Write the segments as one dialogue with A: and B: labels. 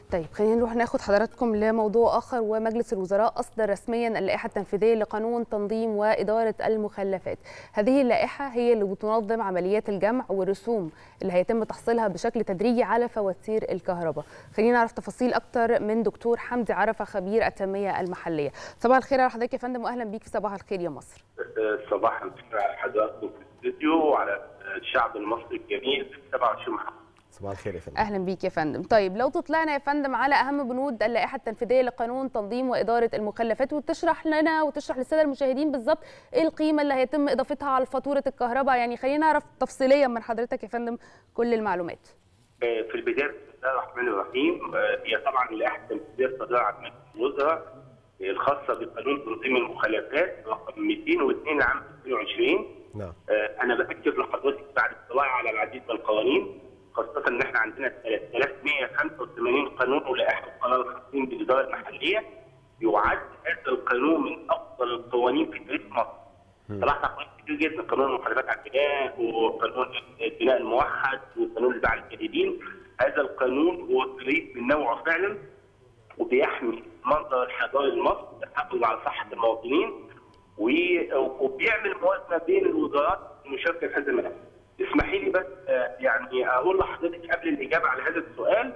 A: طيب خلينا نروح ناخد حضراتكم لموضوع اخر ومجلس الوزراء اصدر رسميا اللائحه التنفيذيه لقانون تنظيم واداره المخلفات هذه اللائحه هي اللي بتنظم عمليات الجمع والرسوم اللي هيتم تحصيلها بشكل تدريجي على فواتير الكهرباء خلينا نعرف تفاصيل اكتر من دكتور حمدي عرفه خبير التنميه المحليه صباح الخير على حضرتك يا فندم واهلا بيك في صباح الخير يا مصر
B: صباح الخير على حضراتكم في الاستوديو وعلى الشعب المصري الجميل في 27 محافظه
C: صباح الخير يا فندم
A: اهلا بيك يا فندم طيب لو تطلعنا يا فندم على اهم بنود اللائحه التنفيذيه لقانون تنظيم واداره المخلفات وتشرح لنا وتشرح للساده المشاهدين بالظبط ايه القيمه اللي هيتم اضافتها على فاتوره الكهرباء يعني خلينا نعرف تفصيليا من حضرتك يا فندم كل المعلومات
B: في البدايه بسم الله الرحمن الرحيم هي طبعا اللائحه التنفيذيه الصادره عن مجلس الوزراء الخاصه بقانون تنظيم المخلفات رقم 202 لعام 2020
C: نعم
B: انا باكد لحضرتك بعد الاطلاع على العديد من القوانين خاصة إن إحنا عندنا 3185 قانون ولائحة وقرار خاصين بالإدارة المحلية يعد هذا القانون من أفضل القوانين في تاريخ مصر. طلعت قوانين كتير جدا قانون المخالفات على البناء وقانون البناء الموحد وقانون الباع الجديدين هذا القانون هو فريد من نوعه فعلا وبيحمي منظر الحضاري لمصر بيحافظ على صحة المواطنين وبيعمل موازنة بين الوزارات المشاركة في هذا الملف. اسمحي لي بس يعني اقول لحضرتك قبل الاجابه على هذا السؤال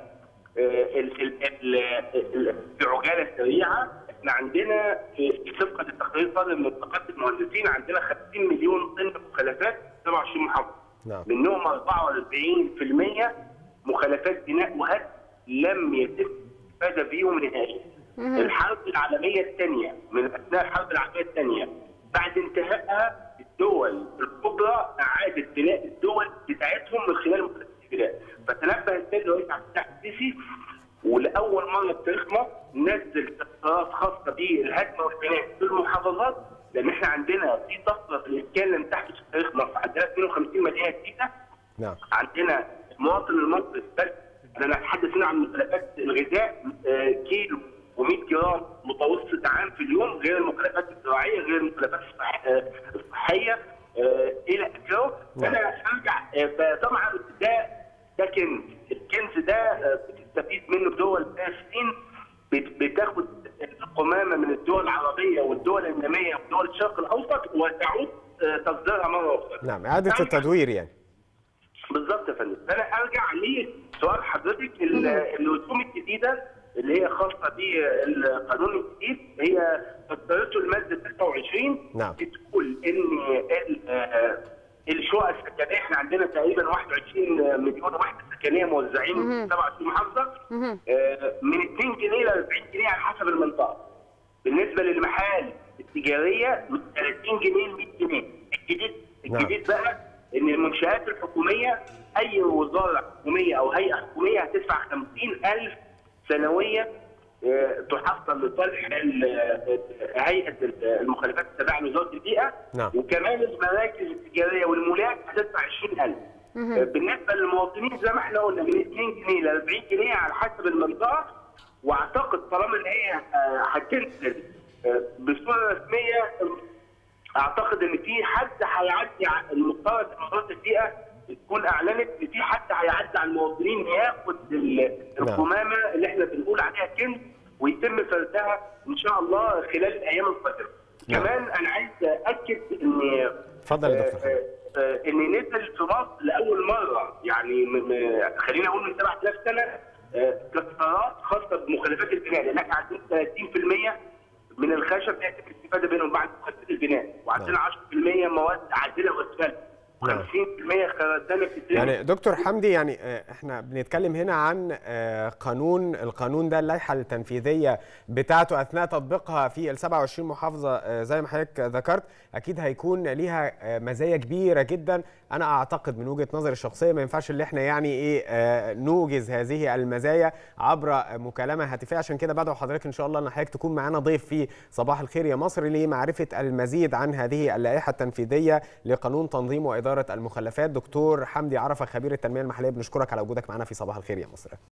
B: في عجاله سريعه احنا عندنا في طبقا للتقرير صادر من طاقات المهندسين عندنا 50 مليون طن مخلفات 27 محافظه
C: نعم.
B: منهم 44% مخلفات بناء وهدم لم يتم الاستفاده بيهم نهائيا. الحرب العالميه الثانيه من اثناء الحرب العالميه الثانيه بعد انتهائها الدول الكبرى اعادت بناء الدول بتاعتهم من خلال مخالفات البناء فتنبه السيد الرئيس عبد الفتاح السيسي ولاول مره في تاريخ مصر نزل قرارات خاصه بالهدم والبناء في المحافظات لان احنا عندنا في طفره في الاسكان لم تحدث في تاريخ مصر عندنا 52 مدينه جديده
C: نعم
B: عندنا المواطن المصري بس انا اتحدث هنا عن مخلفات الغذاء آه، كيلو و100 جرام متوسط عام في اليوم غير المخلفات الزراعيه غير المخلفات الصح- آه، الصحيه آه، الى اخره
C: نعم.
B: انا ارجع آه، فطبعا ده ده كنز الكنز ده آه، بتستفيد منه دول الصين بت- بتاخد القمامه من الدول العربيه والدول الناميه ودول الشرق الاوسط وتعود آه، تصديرها مره اخرى
C: نعم اعاده التدوير يعني
B: بالظبط يا فندم انا ارجع لسؤال حضرتك ال- الرسوم الجديده اللي هي خاصه بالقانون الجديد هي فسرته الماده 26
C: نعم.
B: بتقول ان ال- آه، الشقق السكنيه احنا عندنا تقريبا 21 مليون وحده سكنيه موزعين في 27 محافظه آه، من 2 جنيه ل 40 جنيه على حسب المنطقه بالنسبه للمحال التجاريه من 30 جنيه ل 100 جنيه الجديد
C: نعم.
B: الجديد بقى ان المنشات الحكوميه اي وزاره حكوميه او هيئه حكوميه هتدفع 50000 سنويا آه، تحصل لصالح ال- آه، هيئه المخالفات التابعه لوزاره البيئه
C: نعم.
B: وكمان المراكز التجاريه والمولات هتدفع 20000 آه، بالنسبه للمواطنين زي ما احنا قلنا من 2 جنيه ل 40 جنيه على حسب المنطقه واعتقد طالما ان هي آه، هتنزل آه، بصوره رسميه اعتقد ان في حد هيعدي ع- المفترض ان وزاره البيئه تكون اعلنت ان في حد هيعدي على المواطنين ياخد ال- القمامه اللي احنا بنقول عليها كنز ويتم فردها ان شاء الله خلال الايام القادمه.
C: نعم.
B: كمان انا عايز اكد ان
C: اتفضل يا دكتور
B: آه، آه، ان نزل في مصر لاول مره يعني م- م- خلينا اقول من 7000 سنه آه، كسرات خاصه بمخلفات البناء لان احنا عندنا 30% من الخشب يتم الاستفاده منهم بعد مخلفات البناء وعندنا 10% مواد عادله واسفلت
C: نعم.
B: و50% خرسانه في الدنيا
C: يعني دكتور حمدي يعني آه، احنا بنتكلم هنا عن آه، قانون القانون ده اللائحه التنفيذيه بتاعته اثناء تطبيقها في ال 27 محافظه آه، زي ما حضرتك ذكرت اكيد هيكون ليها آه، مزايا كبيره جدا انا اعتقد من وجهه نظري الشخصيه ما ينفعش اللي احنا يعني ايه آه، نوجز هذه المزايا عبر آه، مكالمه هاتفيه عشان كده بدعو حضرتك ان شاء الله ان حضرتك تكون معانا ضيف في صباح الخير يا مصر لمعرفه المزيد عن هذه اللائحه التنفيذيه لقانون تنظيم واداره المخلفات دكتور حمدي عرفه خبير التنميه المحليه بنشكرك على وجودك معنا في صباح الخير يا مصر